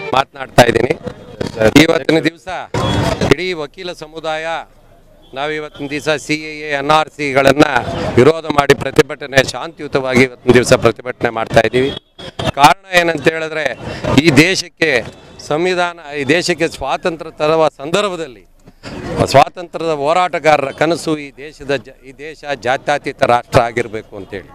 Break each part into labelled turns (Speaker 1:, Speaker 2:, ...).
Speaker 1: ಮಾತನಾಡ್ತಾ ಇದ್ದೀನಿ ಇವತ್ತಿನ ದಿವಸ ಇಡೀ ವಕೀಲ ಸಮುದಾಯ ನಾವು ಇವತ್ತಿನ ದಿವಸ ಸಿ ಎ ಎನ್ ಆರ್ ಸಿಗಳನ್ನು ವಿರೋಧ ಮಾಡಿ ಪ್ರತಿಭಟನೆ ಶಾಂತಿಯುತವಾಗಿ ಇವತ್ತಿನ ದಿವಸ ಪ್ರತಿಭಟನೆ ಮಾಡ್ತಾ ಇದ್ದೀವಿ ಕಾರಣ ಏನಂತ ಹೇಳಿದ್ರೆ ಈ ದೇಶಕ್ಕೆ ಸಂವಿಧಾನ ಈ ದೇಶಕ್ಕೆ ಸ್ವಾತಂತ್ರ್ಯ ತರುವ ಸಂದರ್ಭದಲ್ಲಿ ಸ್ವಾತಂತ್ರ್ಯದ ಹೋರಾಟಗಾರರ ಕನಸು ಈ ದೇಶದ ಜ ಈ ದೇಶ ಜಾತ್ಯತೀತ ರಾಷ್ಟ್ರ ಆಗಿರಬೇಕು ಅಂತೇಳಿ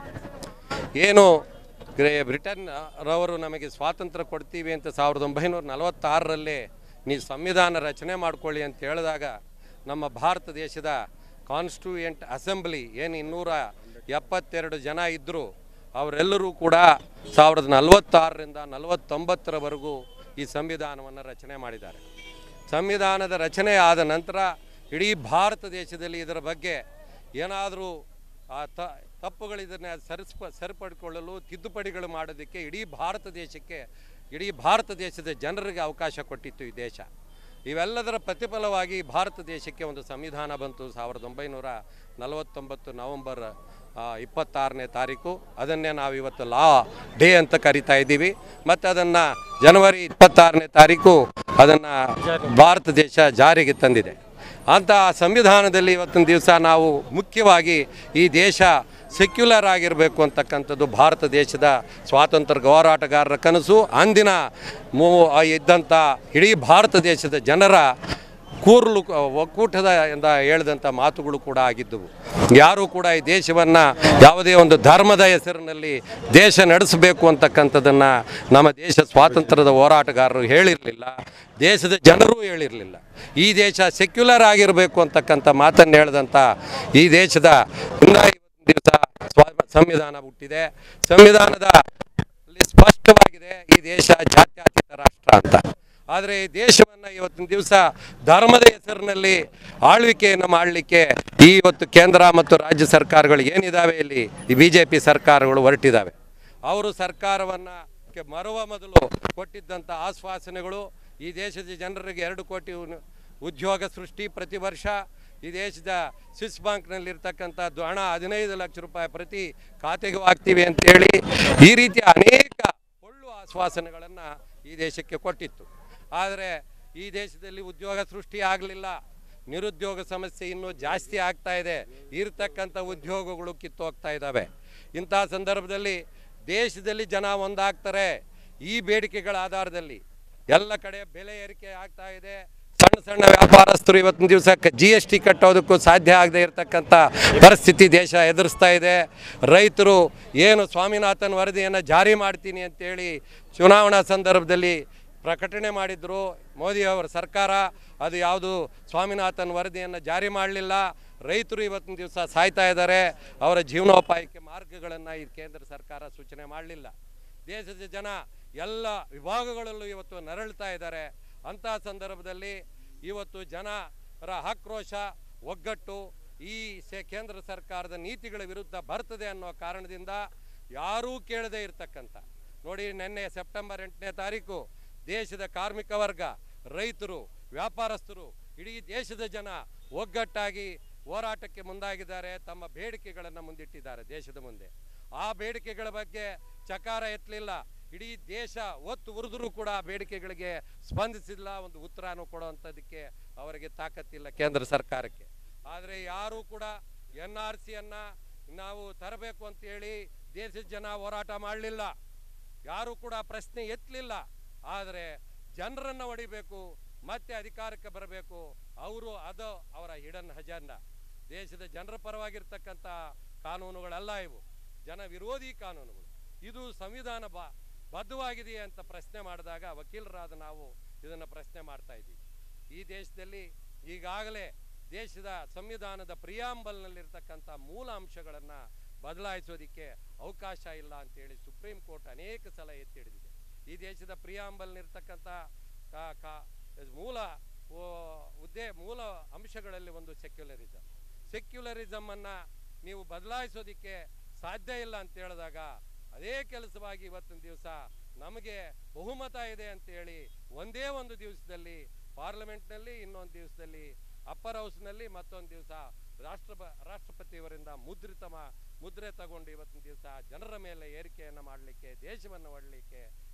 Speaker 1: ಏನು ಗ್ರೇ ಬ್ರಿಟನ್ ರವರು ನಮಗೆ ಸ್ವಾತಂತ್ರ್ಯ ಕೊಡ್ತೀವಿ ಅಂತ ಸಾವಿರದ ಒಂಬೈನೂರ ನಲವತ್ತಾರರಲ್ಲೇ ನೀವು ಸಂವಿಧಾನ ರಚನೆ ಮಾಡ್ಕೊಳ್ಳಿ ಅಂತ ಹೇಳಿದಾಗ ನಮ್ಮ ಭಾರತ ದೇಶದ ಕಾನ್ಸ್ಟಿಟ್ಯೂಯೆಂಟ್ ಅಸೆಂಬ್ಲಿ ಏನು ಇನ್ನೂರ ಎಪ್ಪತ್ತೆರಡು ಜನ ಇದ್ದರು ಅವರೆಲ್ಲರೂ ಕೂಡ ಸಾವಿರದ ನಲವತ್ತಾರರಿಂದ ನಲವತ್ತೊಂಬತ್ತರವರೆಗೂ ಈ ಸಂವಿಧಾನವನ್ನು ರಚನೆ ಮಾಡಿದ್ದಾರೆ ಸಂವಿಧಾನದ ರಚನೆ ಆದ ನಂತರ ಇಡೀ ಭಾರತ ದೇಶದಲ್ಲಿ ಇದರ ಬಗ್ಗೆ ಏನಾದರೂ ಆ ತ ತಪ್ಪುಗಳಿದನ್ನು ಸರಿಸ್ಪ ಸರಿಪಡಿಕೊಳ್ಳಲು ತಿದ್ದುಪಡಿಗಳು ಮಾಡೋದಕ್ಕೆ ಇಡೀ ಭಾರತ ದೇಶಕ್ಕೆ ಇಡೀ ಭಾರತ ದೇಶದ ಜನರಿಗೆ ಅವಕಾಶ ಕೊಟ್ಟಿತ್ತು ಈ ದೇಶ ಇವೆಲ್ಲದರ ಪ್ರತಿಫಲವಾಗಿ ಭಾರತ ದೇಶಕ್ಕೆ ಒಂದು ಸಂವಿಧಾನ ಬಂತು ಸಾವಿರದ ಒಂಬೈನೂರ ನಲವತ್ತೊಂಬತ್ತು ನವೆಂಬರ್ ಆ, ಇಪ್ಪತ್ತಾರನೇ ತಾರೀಕು ಅದನ್ನೇ ನಾವು ಇವತ್ತು ಲಾ ಡೇ ಅಂತ ಕರಿತಾ ಇದ್ದೀವಿ ಮತ್ತು ಅದನ್ನು ಜನವರಿ ಇಪ್ಪತ್ತಾರನೇ ತಾರೀಕು ಅದನ್ನು ಭಾರತ ದೇಶ ಜಾರಿಗೆ ತಂದಿದೆ ಅಂತ ಸಂವಿಧಾನದಲ್ಲಿ ಇವತ್ತಿನ ದಿವಸ ನಾವು ಮುಖ್ಯವಾಗಿ ಈ ದೇಶ ಸೆಕ್ಯುಲರ್ ಆಗಿರಬೇಕು ಅಂತಕ್ಕಂಥದ್ದು ಭಾರತ ದೇಶದ ಸ್ವಾತಂತ್ರ್ಯ ಹೋರಾಟಗಾರರ ಕನಸು ಅಂದಿನ ಮೂ ಇದ್ದಂಥ ಇಡೀ ಭಾರತ ದೇಶದ ಜನರ ಕೂರ್ಲು ಒಕ್ಕೂಟದ ಎಂದ ಹೇಳಿದಂಥ ಮಾತುಗಳು ಕೂಡ ಆಗಿದ್ದವು ಯಾರೂ ಕೂಡ ಈ ದೇಶವನ್ನು ಯಾವುದೇ ಒಂದು ಧರ್ಮದ ಹೆಸರಿನಲ್ಲಿ ದೇಶ ನಡೆಸಬೇಕು ಅಂತಕ್ಕಂಥದ್ದನ್ನು ನಮ್ಮ ದೇಶ ಸ್ವಾತಂತ್ರ್ಯದ ಹೋರಾಟಗಾರರು ಹೇಳಿರಲಿಲ್ಲ ದೇಶದ ಜನರೂ ಹೇಳಿರಲಿಲ್ಲ ಈ ದೇಶ ಸೆಕ್ಯುಲರ್ ಆಗಿರಬೇಕು ಅಂತಕ್ಕಂಥ ಮಾತನ್ನು ಹೇಳಿದಂಥ ಈ ದೇಶದ ಇಂದ ಇವತ್ತಿನ ದಿವಸ ಸ್ವಾ ಸಂವಿಧಾನ ಹುಟ್ಟಿದೆ ಸಂವಿಧಾನದ ಅಲ್ಲಿ ಸ್ಪಷ್ಟವಾಗಿದೆ ಈ ದೇಶ ಜಾತ್ಯತೀತ ರಾಷ್ಟ್ರ ಅಂತ ಆದರೆ ಈ ದೇಶವನ್ನು ಇವತ್ತಿನ ದಿವಸ ಧರ್ಮದ ಹೆಸರಿನಲ್ಲಿ ಆಳ್ವಿಕೆಯನ್ನು ಮಾಡಲಿಕ್ಕೆ ಈ ಇವತ್ತು ಕೇಂದ್ರ ಮತ್ತು ರಾಜ್ಯ ಸರ್ಕಾರಗಳು ಏನಿದ್ದಾವೆ ಇಲ್ಲಿ ಈ ಬಿ ಜೆ ಪಿ ಸರ್ಕಾರಗಳು ಹೊರಟಿದ್ದಾವೆ ಅವರು ಸರ್ಕಾರವನ್ನು ಮರುವ ಮೊದಲು ಕೊಟ್ಟಿದ್ದಂಥ ಆಶ್ವಾಸನೆಗಳು ಈ ದೇಶದ ಜನರಿಗೆ ಎರಡು ಕೋಟಿ ಉನ್- ಉದ್ಯೋಗ ಸೃಷ್ಟಿ ಪ್ರತಿ ವರ್ಷ ಈ ದೇಶದ ಸ್ವಿಸ್ ಬ್ಯಾಂಕ್ನಲ್ಲಿರ್ತಕ್ಕಂಥ ಹಣ ಹದಿನೈದು ಲಕ್ಷ ರೂಪಾಯಿ ಪ್ರತಿ ಖಾತೆಗೂ ಹಾಕ್ತೀವಿ ಅಂತೇಳಿ ಈ ರೀತಿಯ ಅನೇಕ ಒಳ್ಳು ಆಶ್ವಾಸನೆಗಳನ್ನು ಈ ದೇಶಕ್ಕೆ ಕೊಟ್ಟಿತ್ತು ಆದರೆ ಈ ದೇಶದಲ್ಲಿ ಉದ್ಯೋಗ ಸೃಷ್ಟಿ ಆಗಲಿಲ್ಲ ನಿರುದ್ಯೋಗ ಸಮಸ್ಯೆ ಇನ್ನೂ ಜಾಸ್ತಿ ಆಗ್ತಾ ಇದೆ ಇರ್ತಕ್ಕಂಥ ಉದ್ಯೋಗಗಳು ಕಿತ್ತೋಗ್ತಾ ಇದ್ದಾವೆ ಇಂಥ ಸಂದರ್ಭದಲ್ಲಿ ದೇಶದಲ್ಲಿ ಜನ ಒಂದಾಗ್ತಾರೆ ಈ ಬೇಡಿಕೆಗಳ ಆಧಾರದಲ್ಲಿ ಎಲ್ಲ ಕಡೆ ಬೆಲೆ ಏರಿಕೆ ಆಗ್ತಾ ಇದೆ ಸಣ್ಣ ಸಣ್ಣ ವ್ಯಾಪಾರಸ್ಥರು ಇವತ್ತಿನ ದಿವಸ ಜಿ ಎಸ್ ಟಿ ಕಟ್ಟೋದಕ್ಕೂ ಸಾಧ್ಯ ಆಗದೆ ಇರತಕ್ಕಂಥ ಪರಿಸ್ಥಿತಿ ದೇಶ ಎದುರಿಸ್ತಾ ಇದೆ ರೈತರು ಏನು ಸ್ವಾಮಿನಾಥನ್ ವರದಿಯನ್ನು ಜಾರಿ ಮಾಡ್ತೀನಿ ಅಂತೇಳಿ ಚುನಾವಣಾ ಸಂದರ್ಭದಲ್ಲಿ ಪ್ರಕಟಣೆ ಮಾಡಿದ್ರು ಮೋದಿ ಅವರ ಸರ್ಕಾರ ಅದು ಯಾವುದು ಸ್ವಾಮಿನಾಥನ್ ವರದಿಯನ್ನು ಜಾರಿ ಮಾಡಲಿಲ್ಲ ರೈತರು ಇವತ್ತಿನ ದಿವಸ ಸಾಯ್ತಾ ಇದ್ದಾರೆ ಅವರ ಜೀವನೋಪಾಯಕ್ಕೆ ಮಾರ್ಗಗಳನ್ನು ಈ ಕೇಂದ್ರ ಸರ್ಕಾರ ಸೂಚನೆ ಮಾಡಲಿಲ್ಲ ದೇಶದ ಜನ ಎಲ್ಲ ವಿಭಾಗಗಳಲ್ಲೂ ಇವತ್ತು ನರಳ್ತಾ ಇದ್ದಾರೆ ಅಂಥ ಸಂದರ್ಭದಲ್ಲಿ ಇವತ್ತು ಜನರ ಆಕ್ರೋಶ ಒಗ್ಗಟ್ಟು ಈ ಸೆ ಕೇಂದ್ರ ಸರ್ಕಾರದ ನೀತಿಗಳ ವಿರುದ್ಧ ಬರ್ತದೆ ಅನ್ನೋ ಕಾರಣದಿಂದ ಯಾರೂ ಕೇಳದೇ ಇರತಕ್ಕಂಥ ನೋಡಿ ನಿನ್ನೆ ಸೆಪ್ಟೆಂಬರ್ ಎಂಟನೇ ತಾರೀಕು ದೇಶದ ಕಾರ್ಮಿಕ ವರ್ಗ ರೈತರು ವ್ಯಾಪಾರಸ್ಥರು ಇಡೀ ದೇಶದ ಜನ ಒಗ್ಗಟ್ಟಾಗಿ ಹೋರಾಟಕ್ಕೆ ಮುಂದಾಗಿದ್ದಾರೆ ತಮ್ಮ ಬೇಡಿಕೆಗಳನ್ನು ಮುಂದಿಟ್ಟಿದ್ದಾರೆ ದೇಶದ ಮುಂದೆ ಆ ಬೇಡಿಕೆಗಳ ಬಗ್ಗೆ ಚಕಾರ ಎತ್ತಲಿಲ್ಲ ಇಡೀ ದೇಶ ಒತ್ತು ಉರಿದರೂ ಕೂಡ ಆ ಬೇಡಿಕೆಗಳಿಗೆ ಸ್ಪಂದಿಸಿಲ್ಲ ಒಂದು ಉತ್ತರನೂ ಕೊಡುವಂಥದ್ದಕ್ಕೆ ಅವರಿಗೆ ತಾಕತ್ತಿಲ್ಲ ಕೇಂದ್ರ ಸರ್ಕಾರಕ್ಕೆ ಆದರೆ ಯಾರೂ ಕೂಡ ಎನ್ ಆರ್ ಸಿಯನ್ನು ನಾವು ತರಬೇಕು ಅಂತೇಳಿ ದೇಶದ ಜನ ಹೋರಾಟ ಮಾಡಲಿಲ್ಲ ಯಾರೂ ಕೂಡ ಪ್ರಶ್ನೆ ಎತ್ತಲಿಲ್ಲ ಆದರೆ ಜನರನ್ನು ಹೊಡಿಬೇಕು ಮತ್ತೆ ಅಧಿಕಾರಕ್ಕೆ ಬರಬೇಕು ಅವರು ಅದು ಅವರ ಹಿಡನ್ ಅಜೆಂಡಾ ದೇಶದ ಜನರ ಪರವಾಗಿರ್ತಕ್ಕಂಥ ಕಾನೂನುಗಳಲ್ಲ ಇವು ಜನ ವಿರೋಧಿ ಕಾನೂನುಗಳು ಇದು ಸಂವಿಧಾನ ಬಾ ಬದ್ಧವಾಗಿದೆಯೇ ಅಂತ ಪ್ರಶ್ನೆ ಮಾಡಿದಾಗ ವಕೀಲರಾದ ನಾವು ಇದನ್ನು ಪ್ರಶ್ನೆ ಮಾಡ್ತಾ ಇದ್ದೀವಿ ಈ ದೇಶದಲ್ಲಿ ಈಗಾಗಲೇ ದೇಶದ ಸಂವಿಧಾನದ ಪ್ರಿಯಾಂಬಲ್ನಲ್ಲಿರ್ತಕ್ಕಂಥ ಮೂಲ ಅಂಶಗಳನ್ನು ಬದಲಾಯಿಸೋದಕ್ಕೆ ಅವಕಾಶ ಇಲ್ಲ ಅಂತೇಳಿ ಸುಪ್ರೀಂ ಕೋರ್ಟ್ ಅನೇಕ ಸಲ ಎತ್ತಿ ಹಿಡಿದಿದೆ ಈ ದೇಶದ ಪ್ರಿಯಾಂಬಲ್ನಿರ್ತಕ್ಕಂಥ ಕಾ- ಕಾ- ಮೂಲ ಓ, ಉದ್ದೇ ಮೂಲ ಅಂಶಗಳಲ್ಲಿ ಒಂದು ಸೆಕ್ಯುಲರಿಸಮ್ ಸೆಕ್ಯುಲರಿಸಮನ್ನು ನೀವು ಬದಲಾಯಿಸೋದಕ್ಕೆ ಸಾಧ್ಯ ಇಲ್ಲ ಅಂತ ಹೇಳಿದಾಗ ಅದೇ ಕೆಲಸವಾಗಿ ಇವತ್ತಿನ ದಿವಸ ನಮಗೆ ಬಹುಮತ ಇದೆ ಅಂತೇಳಿ ಒಂದೇ ಒಂದು ದಿವಸದಲ್ಲಿ ಪಾರ್ಲಿಮೆಂಟ್ನಲ್ಲಿ ಇನ್ನೊಂದು ದಿವಸದಲ್ಲಿ ಅಪ್ಪರ್ ಹೌಸ್ನಲ್ಲಿ ಮತ್ತೊಂದು ದಿವಸ ರಾಷ್ಟ್ರ ರಾಷ್ಟ್ರಪತಿಯವರಿಂದ ಮುದ್ರಿತ ಮಾ- ಮುದ್ರೆ ತಗೊಂಡು ಇವತ್ತಿನ ದಿವಸ ಜನರ ಮೇಲೆ ಏರಿಕೆಯನ್ನು ಮಾಡಲಿಕ್ಕೆ ದೇಶವನ್ನು ಒಡಲಿಕ್ಕೆ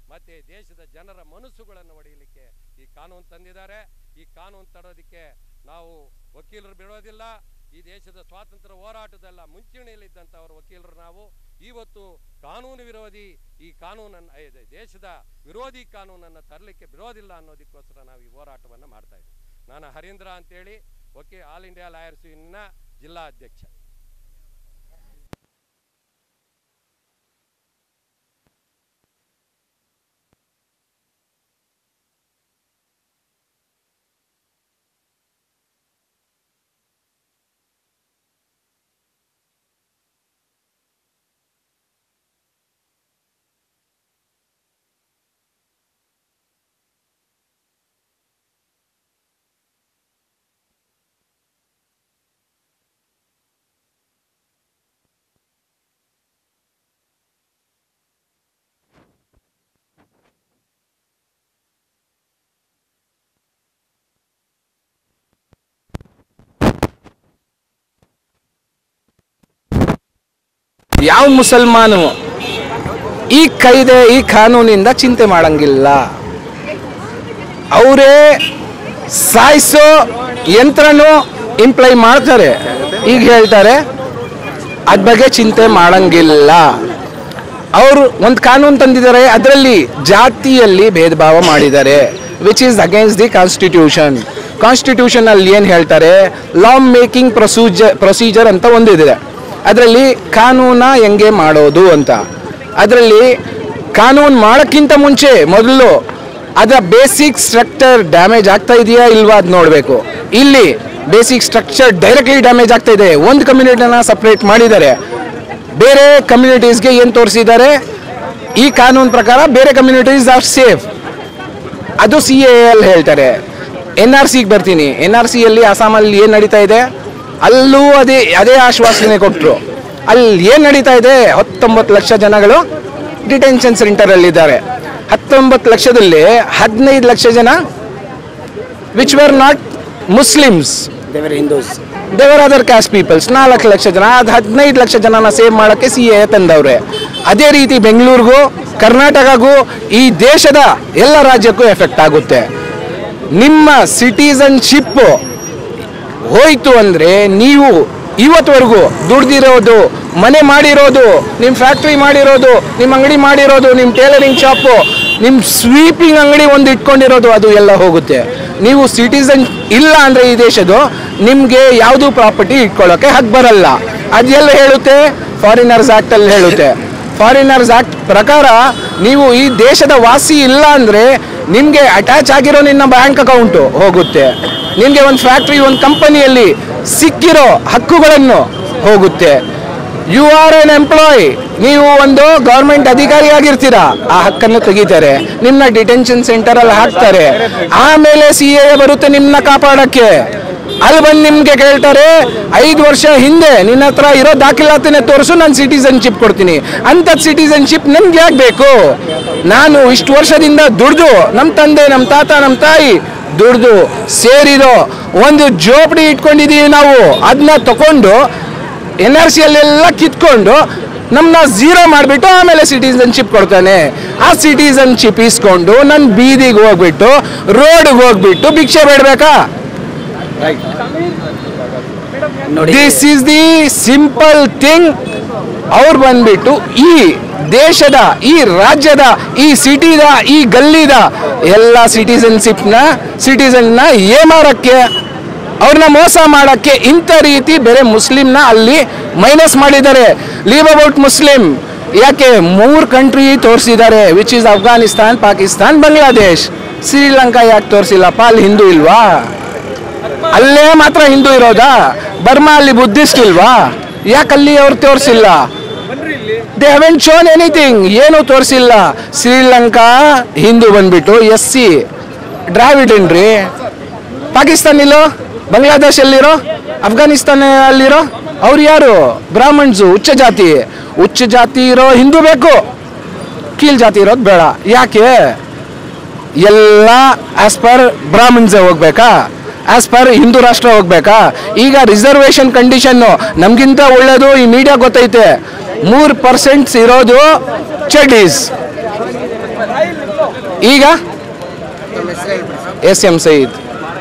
Speaker 1: ಮತ್ತೆ ದೇಶದ ಜನರ ಮನಸ್ಸುಗಳನ್ನು ಒಡೆಯಲಿಕ್ಕೆ ಈ ಕಾನೂನು ತಂದಿದ್ದಾರೆ ಈ ಕಾನೂನು ತರೋದಕ್ಕೆ ನಾವು ವಕೀಲರು ಬಿಡೋದಿಲ್ಲ ಈ ದೇಶದ ಸ್ವಾತಂತ್ರ್ಯ ಹೋರಾಟದಲ್ಲ ಮುಂಚೂಣಿಯಲ್ಲಿದ್ದಂಥವ್ರ ವಕೀಲರು ನಾವು ಇವತ್ತು ಕಾನೂನು ವಿರೋಧಿ ಈ ಕಾನೂನನ್ನು ಏ, ದೇ- ದೇಶದ ವಿರೋಧಿ ಕಾನೂನನ್ನು ತರಲಿಕ್ಕೆ ಬಿಡೋದಿಲ್ಲ ಅನ್ನೋದಕ್ಕೋಸ್ಕರ ನಾವು ಈ ಹೋರಾಟವನ್ನು ಮಾಡ್ತಾ ಇದ್ದೀವಿ ನಾನು ಹರೀಂದ್ರ ಅಂತೇಳಿ ವಕೀ ಆಲ್ ಇಂಡಿಯಾ ಲಾಯರ್ಸ್ ಯೂನಿಯನ್ನ ಜಿಲ್ಲಾ ಅಧ್ಯಕ್ಷ
Speaker 2: ಯಾವ ಮುಸಲ್ಮಾನು ಈ ಕೈದೆ ಈ ಕಾನೂನಿಂದ ಚಿಂತೆ ಮಾಡಂಗಿಲ್ಲ ಅವರೇ ಸಾಯಿಸೋ ಯಂತ್ರನೂ ಇಂಪ್ಲೈ ಮಾಡ್ತಾರೆ ಈಗ ಹೇಳ್ತಾರೆ ಅದ್ ಬಗ್ಗೆ ಚಿಂತೆ ಮಾಡಂಗಿಲ್ಲ ಅವರು ಒಂದು ಕಾನೂನು ತಂದಿದ್ದಾರೆ ಅದರಲ್ಲಿ ಜಾತಿಯಲ್ಲಿ ಭೇದ ಭಾವ ಮಾಡಿದ್ದಾರೆ which is against the constitution constitution ಅಲ್ಲಿ ಏನು ಹೇಳ್ತಾರೆ ಲಾ ಮೇಕಿಂಗ್ ಪ್ರೊಸೀಜರ್ ಪ್ರೊಸೀಜರ್ ಅಂತ ಒಂದಿದೆ ಅದರಲ್ಲಿ ಕಾನೂನ ಹೆಂಗೆ ಮಾಡೋದು ಅಂತ ಅದರಲ್ಲಿ ಕಾನೂನು ಮಾಡೋಕ್ಕಿಂತ ಮುಂಚೆ ಮೊದಲು ಅದರ ಬೇಸಿಕ್ ಸ್ಟ್ರಕ್ಚರ್ ಡ್ಯಾಮೇಜ್ ಆಗ್ತಾ ಇದೆಯಾ ಇಲ್ವಾ ಅದು ನೋಡಬೇಕು ಇಲ್ಲಿ ಬೇಸಿಕ್ ಸ್ಟ್ರಕ್ಚರ್ ಡೈರೆಕ್ಟ್ಲಿ ಡ್ಯಾಮೇಜ್ ಆಗ್ತಾ ಇದೆ ಒಂದು ಕಮ್ಯುನಿಟಿನ ಸಪ್ರೇಟ್ ಮಾಡಿದ್ದಾರೆ ಬೇರೆ ಕಮ್ಯುನಿಟೀಸ್ಗೆ ಏನು ತೋರಿಸಿದ್ದಾರೆ ಈ ಕಾನೂನು ಪ್ರಕಾರ ಬೇರೆ ಕಮ್ಯುನಿಟೀಸ್ ಆರ್ ಸೇಫ್ ಅದು ಸಿ ಎ ಅಲ್ಲಿ ಹೇಳ್ತಾರೆ ಎನ್ ಆರ್ ಸಿಗೆ ಬರ್ತೀನಿ ಎನ್ ಆರ್ ಸಿಯಲ್ಲಿ ಅಸ್ಸಾಮಲ್ಲಿ ಏನು ನಡೀತಾ ಇದೆ ಅಲ್ಲೂ ಅದೇ ಅದೇ ಆಶ್ವಾಸನೆ ಕೊಟ್ಟರು ಅಲ್ಲಿ ಏನು ನಡೀತಾ ಇದೆ ಹತ್ತೊಂಬತ್ತು ಲಕ್ಷ ಜನಗಳು ಡಿಟೆನ್ಷನ್ ಸೆಂಟರಲ್ಲಿದ್ದಾರೆ ಹತ್ತೊಂಬತ್ತು ಲಕ್ಷದಲ್ಲಿ ಹದಿನೈದು ಲಕ್ಷ ಜನ which were not Muslims
Speaker 3: They were Hindus.
Speaker 2: They were other caste peoples ನಾಲ್ಕು ಲಕ್ಷ ಜನ ಅದು ಹದಿನೈದು ಲಕ್ಷ ಜನನ ಸೇವ್ ಮಾಡೋಕ್ಕೆ ಸಿ ಎ ತಂದವ್ರೆ ಅದೇ ರೀತಿ ಬೆಂಗಳೂರಿಗೂ ಕರ್ನಾಟಕಗೂ ಈ ದೇಶದ ಎಲ್ಲ ರಾಜ್ಯಕ್ಕೂ ಎಫೆಕ್ಟ್ ಆಗುತ್ತೆ ನಿಮ್ಮ ಸಿಟಿಸನ್ಶಿಪ್ ಹೋಯ್ತು ಅಂದರೆ ನೀವು ಇವತ್ತವರೆಗೂ ದುಡ್ದಿರೋದು ಮನೆ ಮಾಡಿರೋದು ನಿಮ್ಮ ಫ್ಯಾಕ್ಟ್ರಿ ಮಾಡಿರೋದು ನಿಮ್ಮ ಅಂಗಡಿ ಮಾಡಿರೋದು ನಿಮ್ಮ ಟೇಲರಿಂಗ್ ಶಾಪು ನಿಮ್ಮ ಸ್ವೀಪಿಂಗ್ ಅಂಗಡಿ ಒಂದು ಇಟ್ಕೊಂಡಿರೋದು ಅದು ಎಲ್ಲ ಹೋಗುತ್ತೆ ನೀವು ಸಿಟಿಸನ್ ಇಲ್ಲ ಅಂದರೆ ಈ ದೇಶದ್ದು ನಿಮಗೆ ಯಾವುದು ಪ್ರಾಪರ್ಟಿ ಇಟ್ಕೊಳ್ಳೋಕೆ ಹಕ್ ಬರಲ್ಲ ಅದೆಲ್ಲ ಹೇಳುತ್ತೆ ಫಾರಿನರ್ಸ್ ಆ್ಯಕ್ಟಲ್ಲಿ ಹೇಳುತ್ತೆ ಫಾರಿನರ್ಸ್ ಆಕ್ಟ್ ಪ್ರಕಾರ ನೀವು ಈ ದೇಶದ ವಾಸಿ ಇಲ್ಲ ಅಂದರೆ ನಿಮಗೆ ಅಟ್ಯಾಚ್ ಆಗಿರೋ ನಿನ್ನ ಬ್ಯಾಂಕ್ ಅಕೌಂಟು ಹೋಗುತ್ತೆ ನಿಮಗೆ ಒಂದು ಫ್ಯಾಕ್ಟ್ರಿ ಒಂದು ಕಂಪನಿಯಲ್ಲಿ ಸಿಕ್ಕಿರೋ ಹಕ್ಕುಗಳನ್ನು ಹೋಗುತ್ತೆ ಯು ಆರ್ ಎನ್ ಎಂಪ್ಲಾಯ್ ನೀವು ಒಂದು ಗೌರ್ಮೆಂಟ್ ಅಧಿಕಾರಿ ಆಗಿರ್ತೀರಾ ಆ ಹಕ್ಕನ್ನು ತೆಗಿತಾರೆ ನಿಮ್ಮನ್ನ ಡಿಟೆನ್ಷನ್ ಸೆಂಟರಲ್ಲಿ ಹಾಕ್ತಾರೆ ಆಮೇಲೆ ಸಿ ಎ ಬರುತ್ತೆ ನಿಮ್ಮನ್ನ ಕಾಪಾಡಕ್ಕೆ ಅಲ್ಲಿ ಬಂದು ನಿಮ್ಗೆ ಕೇಳ್ತಾರೆ ಐದು ವರ್ಷ ಹಿಂದೆ ನಿನ್ನ ಹತ್ರ ಇರೋ ದಾಖಲಾತಿನ ತೋರಿಸು ನಾನು ಸಿಟಿಸನ್ಶಿಪ್ ಕೊಡ್ತೀನಿ ಅಂಥದ್ದು ಸಿಟಿಸನ್ಶಿಪ್ ನನ್ಗೆ ಯಾಕೆ ಬೇಕು ನಾನು ಇಷ್ಟು ವರ್ಷದಿಂದ ದುಡ್ದು ನಮ್ಮ ತಂದೆ ನಮ್ಮ ತಾತ ನಮ್ಮ ತಾಯಿ ದುಡ್ದು ಸೇರಿರೋ ಒಂದು ಜೋಪಡಿ ಇಟ್ಕೊಂಡಿದೀವಿ ನಾವು ಅದನ್ನ ತಗೊಂಡು ಎನ್ ಆರ್ ಸಿ ಅಲ್ಲೆಲ್ಲ ಕಿತ್ಕೊಂಡು ನಮ್ಮನ್ನ ಝೀರೋ ಮಾಡಿಬಿಟ್ಟು ಆಮೇಲೆ ಸಿಟಿಸನ್ಶಿಪ್ ಕೊಡ್ತಾನೆ ಆ ಸಿಟಿಸನ್ಶಿಪ್ ಇಸ್ಕೊಂಡು ನನ್ನ ಬೀದಿಗೆ ಹೋಗ್ಬಿಟ್ಟು ರೋಡ್ಗೆ ಹೋಗ್ಬಿಟ್ಟು ಭಿಕ್ಷೆ ಬೇಡಬೇಕಾ
Speaker 3: ನೋಡಿ
Speaker 2: this is the simple thing ಅವ್ರು ಬಂದ್ಬಿಟ್ಟು ಈ ದೇಶದ ಈ ರಾಜ್ಯದ ಈ ಸಿಟಿದ ಈ ಗಲ್ಲಿದ ಎಲ್ಲ ಸಿಟಿಸನ್ಶಿಪ್ನ ಸಿಟಿಸನ್ನ ಏಮಾರಕ್ಕೆ ಅವ್ರನ್ನ ಮೋಸ ಮಾಡಕ್ಕೆ ಇಂಥ ರೀತಿ ಬೇರೆ ಮುಸ್ಲಿಮ್ನ ಅಲ್ಲಿ ಮೈನಸ್ ಮಾಡಿದ್ದಾರೆ ಲೀವ್ ಅಬೌಟ್ ಮುಸ್ಲಿಂ ಯಾಕೆ ಮೂರು ಕಂಟ್ರಿ ತೋರಿಸಿದ್ದಾರೆ ವಿಚ್ ಇಸ್ ಅಫ್ಘಾನಿಸ್ತಾನ್ ಪಾಕಿಸ್ತಾನ್ ಬಾಂಗ್ಲಾದೇಶ್ ಶ್ರೀಲಂಕಾ ಯಾಕೆ ತೋರಿಸಿಲ್ಲಪ್ಪ ಅಲ್ಲಿ ಹಿಂದೂ ಇಲ್ವಾ ಅಲ್ಲೇ ಮಾತ್ರ ಹಿಂದೂ ಇರೋದಾ ಬರ್ಮಾ ಅಲ್ಲಿ ಬುದ್ಧಿಸ್ಟ್ ಇಲ್ವಾ ಯಾಕೆ ಅಲ್ಲಿ ಅವ್ರು ತೋರಿಸಿಲ್ಲ ದೇ ಹವೆಂಟ್ ಶೋನ್ ಎನಿಥಿಂಗ್ ಏನು ತೋರಿಸಿಲ್ಲ ಶ್ರೀಲಂಕಾ ಹಿಂದೂ ಬಂದ್ಬಿಟ್ಟು ಎಸ್ ಸಿ ಡ್ರಾವಿಡನ್ ರೀ ಪಾಕಿಸ್ತಾನ್ ಇಲ್ಲೋ ಬಾಂಗ್ಲಾದೇಶ್ ಅಲ್ಲಿರೋ ಅಫ್ಘಾನಿಸ್ತಾನ ಅಲ್ಲಿರೋ ಅವ್ರು ಯಾರು ಬ್ರಾಹ್ಮಣ್ಸು ಉಚ್ಚ ಜಾತಿ ಉಚ್ಚ ಜಾತಿ ಇರೋ ಹಿಂದೂ ಬೇಕು ಕೀಳ್ ಜಾತಿ ಇರೋದು ಬೇಡ ಯಾಕೆ ಎಲ್ಲ ಆಸ್ ಪರ್ ಬ್ರಾಹ್ಮಣ್ಸ್ ಹೋಗ್ಬೇಕಾ ಆಸ್ ಪರ್ ಹಿಂದೂ ರಾಷ್ಟ್ರ ಹೋಗ್ಬೇಕಾ ಈಗ ರಿಸರ್ವೇಶನ್ ಕಂಡೀಷನ್ನು ನಮಗಿಂತ ಒಳ್ಳೇದು ಈ ಮೀಡಿಯಾ ಗೊತ್ತೈತೆ ಮೂರು ಪರ್ಸೆಂಟ್ಸ್ ಇರೋದು ಚಡ್ಡೀಸ್ ಈಗ ಎಸ್ ಎಂ ಸಯೀದ್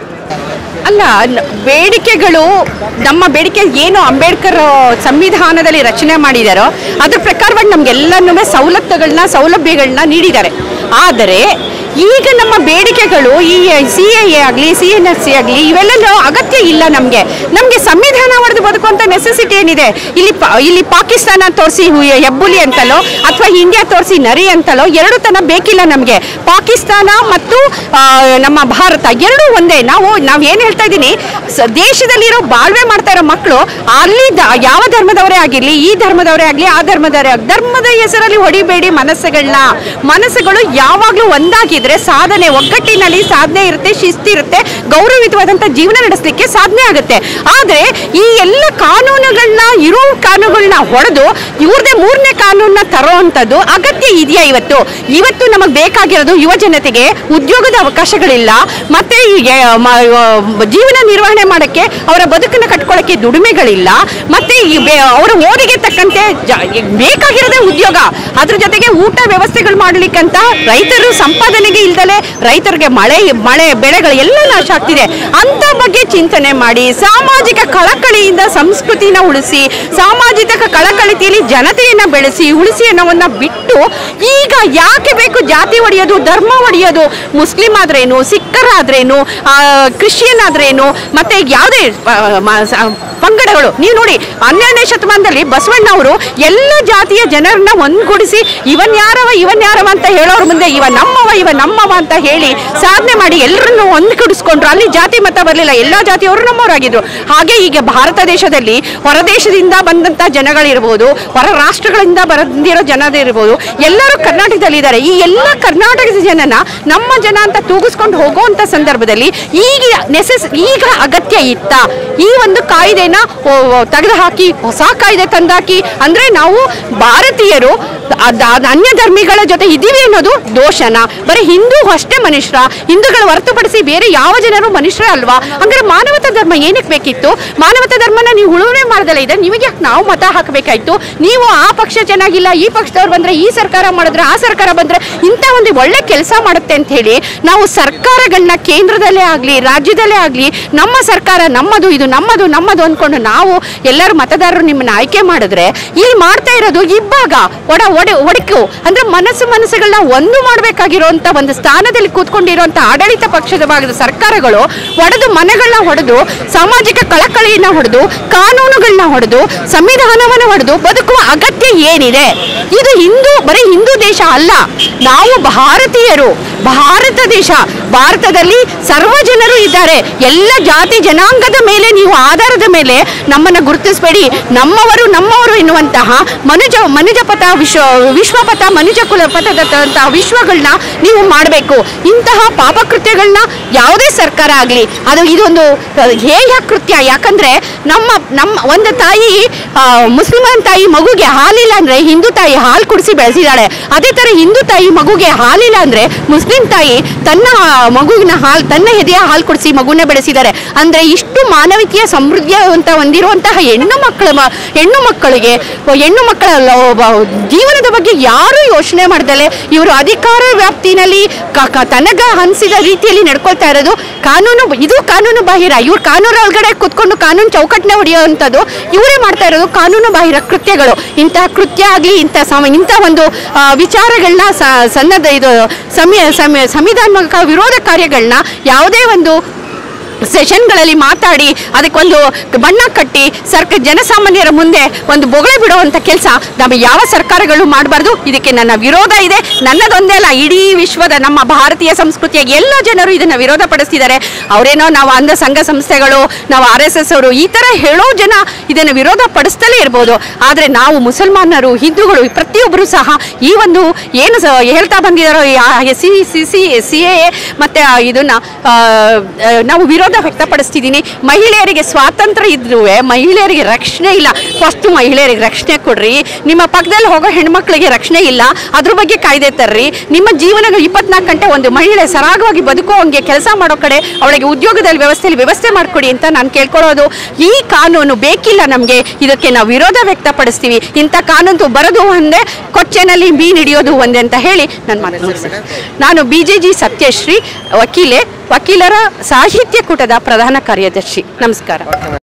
Speaker 4: ಅಲ್ಲ ನ- ಬೇಡಿಕೆಗಳು ನಮ್ಮ ಬೇಡಿಕೆ ಏನು ಅಂಬೇಡ್ಕರ್ ಸಂವಿಧಾನದಲ್ಲಿ ರಚನೆ ಮಾಡಿದಾರೋ ಅದ್ರ ಪ್ರಕಾರವಾಗಿ ನಮ್ಗೆಲ್ಲನೂ ಸವಲತ್ತುಗಳನ್ನ ಸೌಲಭ್ಯಗಳನ್ನ ನೀಡಿದ್ದಾರೆ ಆದರೆ ಈಗ ನಮ್ಮ ಬೇಡಿಕೆಗಳು ಈ ಸಿ ಎ ಎ ಆಗಲಿ ಸಿ ಎನ್ ಎಸ್ ಸಿ ಆಗಲಿ ಇವೆಲ್ಲ ಅಗತ್ಯ ಇಲ್ಲ ನಮಗೆ ನಮಗೆ ಸಂವಿಧಾನ ಹೊಡೆದು ಬದುಕುವಂಥ ನೆಸೆಸಿಟಿ ಏನಿದೆ ಇಲ್ಲಿ ಪ ಇಲ್ಲಿ ಪಾಕಿಸ್ತಾನ ತೋರಿಸಿ ಹೆಬ್ಬುಲಿ ಅಂತಲೋ ಅಥವಾ ಇಂಡಿಯಾ ತೋರಿಸಿ ನರಿ ಅಂತಲೋ ಎರಡು ತನ ಬೇಕಿಲ್ಲ ನಮಗೆ ಪಾಕಿಸ್ತಾನ ಮತ್ತು ಆ, ನಮ್ಮ ಭಾರತ ಎರಡೂ ಒಂದೇ ನಾವು ನಾವು ಏನು ಹೇಳ್ತಾ ಇದ್ದೀನಿ ಸ- ದೇಶದಲ್ಲಿರೋ ಬಾಳ್ವೆ ಮಾಡ್ತಾ ಇರೋ ಮಕ್ಕಳು ಅಲ್ಲಿ ದ- ಯಾವ ಧರ್ಮದವರೇ ಆಗಿರಲಿ ಈ ಧರ್ಮದವರೇ ಆಗಲಿ ಆ ಧರ್ಮದವರೇ ಆಗಲಿ ಧರ್ಮದ ಹೆಸರಲ್ಲಿ ಹೊಡಿಬೇಡಿ ಮನಸ್ಸುಗಳನ್ನ ಮನಸ್ಸುಗಳು ಯಾವಾಗಲೂ ಒಂದಾಗಿದ್ರೆ ಸಾಧನೆ ಒಗ್ಗಟ್ಟಿನಲ್ಲಿ ಸಾಧನೆ ಇರುತ್ತೆ ಶಿಸ್ತಿರುತ್ತೆ ಗೌರವಯುತವಾದಂಥ ಜೀವನ ನಡೆಸಲಿಕ್ಕೆ ಸಾಧನೆ ಆಗುತ್ತೆ ಆದರೆ ಈ ಎಲ್ಲ ಕಾನೂನುಗಳನ್ನ ಇರೋ ಕಾನೂನುಗಳನ್ನ ಹೊಡೆದು ಇವ್ರದೇ ಮೂರನೇ ಕಾನೂನನ್ನ ತರೋ ಅಂಥದ್ದು ಅಗತ್ಯ ಇದೆಯಾ ಇವತ್ತು ಇವತ್ತು ನಮಗೆ ಬೇಕಾಗಿರೋದು ಯುವ ಜನತೆಗೆ ಉದ್ಯೋಗದ ಅವಕಾಶಗಳಿಲ್ಲ ಮತ್ತೆ ಈ ಎ- ಮ- ವ- ಜೀವನ ನಿರ್ವಹಣೆ ಮಾಡೋಕ್ಕೆ ಅವರ ಬದುಕನ್ನು ಕಟ್ಕೊಳ್ಳೋಕ್ಕೆ ದುಡಿಮೆಗಳಿಲ್ಲ ಮತ್ತೆ ಈ ಬೆ- ಅವರ ಓದಿಗೆ ತಕ್ಕಂತೆ ಜ- ಈ ಬೇಕಾಗಿರೋದೇ ಉದ್ಯೋಗ ಅದ್ರ ಜೊತೆಗೆ ಊಟ ವ್ಯವಸ್ಥೆಗಳು ಮಾಡ್ಲಿಕ್ಕಂತ ರೈತರು ಸಂಪಾದನೆಗೆ ಇಲ್ದಲೆ ರೈತರಿಗೆ ಮಳೆ ಮಳೆ ಬೆಳೆಗಳು ಎಲ್ಲ ನಾಶ ಆಗ್ತಿದೆ ಅಂತ ಬಗ್ಗೆ ಚಿಂತನೆ ಮಾಡಿ ಸಾಮಾಜಿಕ ಕಳಕಳಿಯಿಂದ ಸಂಸ್ಕೃತಿನ ಉಳಿಸಿ ಸಾಮಾಜಿಕ ಕಳಕಳಿತಿಯಲ್ಲಿ ಜನತೆಯನ್ನ ಬೆಳೆಸಿ ಉಳಿಸಿ ಅನ್ನೋವನ್ನ ಬಿಟ್ಟು ಈಗ ಯಾಕೆ ಬೇಕು ಜಾತಿ ಒಡೆಯೋದು ಧರ್ಮ ಒಡೆಯೋದು ಮುಸ್ಲಿಂ ಆದ್ರೇನು ಸಿಖ್ಖರಾದ್ರೇನು ಆ, ಕ್ರಿಶ್ಚಿಯನ್ ಆದ್ರೇನು ಮತ್ತೆ ಯಾವುದೇ ಆ, ಮ- ಸ- ಪಂಗಡಗಳು ನೀವು ನೋಡಿ ಹನ್ನೆರಡನೇ ಶತಮಾನದಲ್ಲಿ ಬಸವಣ್ಣವರು ಎಲ್ಲ ಜಾತಿಯ ಜನರನ್ನ ಒಂದ್ಗೂಡಿಸಿ ಇವನ್ ಯಾರವ ಇವನ್ ಯಾರವ ಅಂತ ಹೇಳೋರ್ ಮುಂದೆ ಇವ ನಮ್ಮವ ಇವ ನಮ್ಮವ ಅಂತ ಹೇಳಿ ಸಾಧನೆ ಮಾಡಿ ಎಲ್ಲರನ್ನು ಒಂದ್ಗೂಡಿಸ್ಕೊಂಡ್ರು ಅಲ್ಲಿ ಜಾತಿ ಮತ ಬರಲಿಲ್ಲ ಎಲ್ಲ ಜಾತಿಯವರು ನಮ್ಮವರಾಗಿದ್ರು ಹಾಗೆ ಈಗ ಭಾರತ ದೇಶದಲ್ಲಿ ಹೊರದೇಶದಿಂದ ಬಂದಂತ ಜನಗಳಿರ್ಬೋದು ಹೊರ ರಾಷ್ಟ್ರಗಳಿಂದ ಬಂದಿರೋ ಜನರಿರ್ಬೋದು ಎಲ್ಲರೂ ಕರ್ನಾಟಕದಲ್ಲಿ ಇದ್ದಾರೆ ಈ ಎಲ್ಲ ಕರ್ನಾಟಕದ ಜನನ ನಮ್ಮ ಜನ ಅಂತ ತೂಗಿಸ್ಕೊಂಡು ಹೋಗುವಂತ ಸಂದರ್ಭದಲ್ಲಿ ಈಗ ನೆಸೆಸ್ ಈಗ ಅಗತ್ಯ ಇತ್ತ ಈ ಒಂದು ಕಾಯ್ದೆನ ತೆಗೆದು ಹಾಕಿ ಹೊಸ ಕಾಯ್ದೆ ತಂದಾಕಿ ಅಂದ್ರೆ ನಾವು ಭಾರತೀಯರು ಅದ್- ಅದ್ ಅನ್ಯ ಧರ್ಮಿಗಳ ಜೊತೆ ಇದೀವಿ ಅನ್ನೋದು ದೋಷನ ಬರೀ ಹಿಂದೂ ಅಷ್ಟೇ ಮನುಷ್ಯರ ಹಿಂದೂಗಳು ಹೊರತುಪಡಿಸಿ ಬೇರೆ ಯಾವ ಜನರು ಮನುಷ್ಯರೇ ಅಲ್ವಾ ಹಂಗಾರೆ ಮಾನವತಾ ಧರ್ಮ ಏನಕ್ಕೆ ಬೇಕಿತ್ತು ಮಾನವತಾ ಧರ್ಮನ ನೀವು ಉಳುಮೆ ಮಾಡ್ದಲ್ಲ ಇದೆ ನಿಮಗೆ ಯಾಕೆ ನಾವು ಮತ ಹಾಕಬೇಕಾಯ್ತು ನೀವು ಆ ಪಕ್ಷ ಚೆನ್ನಾಗಿಲ್ಲ ಈ ಪಕ್ಷದವ್ರು ಬಂದ್ರೆ ಈ ಸರ್ಕಾರ ಮಾಡಿದ್ರೆ ಆ ಸರ್ಕಾರ ಬಂದ್ರೆ ಇಂಥ ಒಂದು ಒಳ್ಳೆ ಕೆಲಸ ಮಾಡುತ್ತೆ ಅಂತ ಹೇಳಿ ನಾವು ಸರ್ಕಾರಗಳನ್ನ ಕೇಂದ್ರದಲ್ಲೇ ಆಗಲಿ ರಾಜ್ಯದಲ್ಲೇ ಆಗಲಿ ನಮ್ಮ ಸರ್ಕಾರ ನಮ್ಮದು ಇದು ನಮ್ಮದು ನಮ್ಮದು ಅಂದ್ಕೊಂಡು ನಾವು ಎಲ್ಲರೂ ಮತದಾರರು ನಿಮ್ಮನ್ನ ಆಯ್ಕೆ ಮಾಡಿದ್ರೆ ಇಲ್ಲಿ ಮಾಡ್ತಾ ಇರೋದು ಇಬ್ಬಾಗ ಒಡ ಒಡೆ ಒಡಕು ಅಂದ್ರೆ ಮನಸ್ಸು ಮನಸ್ಸುಗಳನ್ನ ಒಂದು ಮಾಡಬೇಕಾಗಿರುವಂತ ಒಂದು ಸ್ಥಾನದಲ್ಲಿ ಕೂತ್ಕೊಂಡಿರುವಂತ ಆಡಳಿತ ಪಕ್ಷದ ಭಾಗದ ಸರ್ಕಾರಗಳು ಒಡೆದು ಮನೆಗಳನ್ನ ಹೊಡೆದು ಸಾಮಾಜಿಕ ಕಳಕಳಿಯನ್ನ ಹೊಡೆದು ಕಾನೂನುಗಳನ್ನ ಹೊಡೆದು ಸಂವಿಧಾನವನ್ನು ಹೊಡೆದು ಬದುಕುವ ಅಗತ್ಯ ಏನಿದೆ ಇದು ಹಿಂದೂ ಬರೀ ಹಿಂದೂ ದೇಶ ಅಲ್ಲ ನಾವು ಭಾರತೀಯರು ಭಾರತ ದೇಶ ಭಾರತದಲ್ಲಿ ಸರ್ವ ಜನರು ಇದ್ದಾರೆ ಎಲ್ಲ ಜಾತಿ ಜನಾಂಗದ ಮೇಲೆ ನೀವು ಆಧಾರದ ಮೇಲೆ ನಮ್ಮನ್ನ ಗುರುತಿಸಬೇಡಿ ನಮ್ಮವರು ನಮ್ಮವರು ಎನ್ನುವಂತಹ ಮನುಜ ಮನುಜಪಥ ವಿಶ್ವ ವಿಶ್ವಪಥ ಮನುಜ ಕುಲ ಪಥದಂತಹ ವಿಶ್ವಗಳನ್ನ ನೀವು ಮಾಡಬೇಕು ಇಂತಹ ಪಾಪಕೃತ್ಯಗಳನ್ನ ಯಾವುದೇ ಸರ್ಕಾರ ಆಗಲಿ ಅದು ಇದೊಂದು ಅಹ್, ಹೇಯ ಕೃತ್ಯ ಯಾಕಂದ್ರೆ ನಮ್ಮ ನಮ್ಮ ಒಂದು ತಾಯಿ ಆ, ಮುಸ್ಲಿಮನ್ ತಾಯಿ ಮಗುಗೆ ಹಾಲಿಲ್ಲ ಅಂದ್ರೆ ಹಿಂದೂ ತಾಯಿ ಹಾಲು ಕುಡಿಸಿ ಬೆಳೆಸಿದಾಳೆ ಅದೇ ತರ ಹಿಂದೂ ತಾಯಿ ಮಗುಗೆ ಹಾಲಿಲ್ಲ ಅಂದ್ರೆ ಮುಸ್ಲಿಂ ತಾಯಿ ತನ್ನ ಮಗುವಿನ ಹಾಲು ತನ್ನ ಎದೆಯ ಹಾಲು ಕುಡಿಸಿ ಮಗುನ ಬೆಳೆಸಿದ್ದಾರೆ ಅಂದ್ರೆ ಇಷ್ಟು ಮಾನವೀಯ ಸಮೃದ್ಧಿಯಂತ ಹೊಂದಿರುವಂತಹ ಹೆಣ್ಣು ಮಕ್ಕಳ ಮ- ಹೆಣ್ಣು ಮಕ್ಕಳಿಗೆ ಒ- ಹೆಣ್ಣು ಮಕ್ಕಳ ಲ- ಒಬ್ಬ ಜೀವನದ ಬಗ್ಗೆ ಯಾರು ಯೋಚನೆ ಮಾಡ್ದಲೆ ಇವರು ಅಧಿಕಾರ ವ್ಯಾಪ್ತಿನಲ್ಲಿ ಕ- ಕ- ತನಗ ಅನಿಸಿದ ರೀತಿಯಲ್ಲಿ ನಡ್ಕೊಳ್ತಾ ಇರೋದು ಕಾನೂನು ಇದು ಕಾನೂನು ಬಾಹಿರ ಇವ್ರು ಕಾನೂನು ಒಳಗಡೆ ಕುತ್ಕೊಂಡು ಕಾನೂನು ಚೌಕಟ್ಟನೆ ಹೊಡೆಯುವಂಥದ್ದು ಇವರೇ ಮಾಡ್ತಾ ಇರೋದು ಕಾನೂನು ಬಾಹಿರ ಕೃತ್ಯಗಳು ಇಂತಹ ಕೃತ್ಯ ಆಗಲಿ ಇಂಥ ಸಮ ಇಂಥ ಒಂದು ಆ, ವಿಚಾರಗಳನ್ನ ಸ- ಸನ್ನದ್ಧ ಇದು ಸಮಯ ಸಮಯ ಸಂವಿಧಾನಾತ್ಮಕ ವಿರೋಧ ಕಾರ್ಯಗಳನ್ನ ಯಾವುದೇ ಒಂದು ಸೆಷನ್ಗಳಲ್ಲಿ ಮಾತಾಡಿ ಅದಕ್ಕೊಂದು ಬಣ್ಣ ಕಟ್ಟಿ ಸರ್ಕ ಜನಸಾಮಾನ್ಯರ ಮುಂದೆ ಒಂದು ಬೊಗಳೆ ಬಿಡುವಂಥ ಕೆಲಸ ನಮ್ಮ ಯಾವ ಸರ್ಕಾರಗಳು ಮಾಡಬಾರ್ದು ಇದಕ್ಕೆ ನನ್ನ ವಿರೋಧ ಇದೆ ನನ್ನದೊಂದೇ ಅಲ್ಲ ಇಡೀ ವಿಶ್ವದ ನಮ್ಮ ಭಾರತೀಯ ಸಂಸ್ಕೃತಿಯ ಎಲ್ಲ ಜನರು ಇದನ್ನು ವಿರೋಧ ಪಡಿಸ್ತಿದ್ದಾರೆ ಅವರೇನೋ ನಾವು ಅಂಧ ಸಂಘ ಸಂಸ್ಥೆಗಳು ನಾವು ಆರ್ ಎಸ್ ಎಸ್ ಅವರು ಈ ಥರ ಹೇಳೋ ಜನ ಇದನ್ನು ವಿರೋಧ ಪಡಿಸ್ತಲೇ ಇರ್ಬೋದು ಆದರೆ ನಾವು ಮುಸಲ್ಮಾನರು ಹಿಂದೂಗಳು ಪ್ರತಿಯೊಬ್ಬರು ಸಹ ಈ ಒಂದು ಏನು ಸ- ಹೇಳ್ತಾ ಬಂದಿದ್ದಾರೋ C C C C A ಮತ್ತು ಇದನ್ನು ನಾವು ವಿರೋಧ ವಿರೋಧ ವ್ಯಕ್ತಪಡಿಸ್ತಿದ್ದೀನಿ ಮಹಿಳೆಯರಿಗೆ ಸ್ವಾತಂತ್ರ್ಯ ಇದ್ರೂ ಮಹಿಳೆಯರಿಗೆ ರಕ್ಷಣೆ ಇಲ್ಲ ಫಸ್ಟ್ ಮಹಿಳೆಯರಿಗೆ ರಕ್ಷಣೆ ಕೊಡ್ರಿ ನಿಮ್ಮ ಪಕ್ಕದಲ್ಲಿ ಹೋಗೋ ಹೆಣ್ಮಕ್ಳಿಗೆ ರಕ್ಷಣೆ ಇಲ್ಲ ಅದ್ರ ಬಗ್ಗೆ ಕಾಯ್ದೆ ತರ್ರಿ ನಿಮ್ಮ ಜೀವನಗಳು ಇಪ್ಪತ್ನಾಲ್ಕು ಗಂಟೆ ಒಂದು ಮಹಿಳೆ ಸರಾಗವಾಗಿ ಬದುಕೋ ಹಂಗೆ ಕೆಲಸ ಮಾಡೋ ಕಡೆ ಅವಳಿಗೆ ಉದ್ಯೋಗದಲ್ಲಿ ವ್ಯವಸ್ಥೆಯಲ್ಲಿ ವ್ಯವಸ್ಥೆ ಮಾಡಿಕೊಡಿ ಅಂತ ನಾನು ಕೇಳ್ಕೊಳ್ಳೋದು ಈ ಕಾನೂನು ಬೇಕಿಲ್ಲ ನಮಗೆ ಇದಕ್ಕೆ ನಾವು ವಿರೋಧ ವ್ಯಕ್ತಪಡಿಸ್ತೀವಿ ಇಂಥ ಕಾನೂನು ಬರೋದು ಒಂದೇ ಕೊಚ್ಚೆನಲ್ಲಿ ಮೀನು ಹಿಡಿಯೋದು ಒಂದೇ ಅಂತ ಹೇಳಿ ನಾನು ಮಾತನಾಡ್ತೀನಿ ನಾನು ಬಿ ಜೆ ಜಿ ಸತ್ಯಶ್ರೀ ವಕೀಲೆ ವಕೀಲರ ಸಾಹಿತ್ಯ ಕೂಟದ ಪ್ರಧಾನ ಕಾರ್ಯದರ್ಶಿ ನಮಸ್ಕಾರ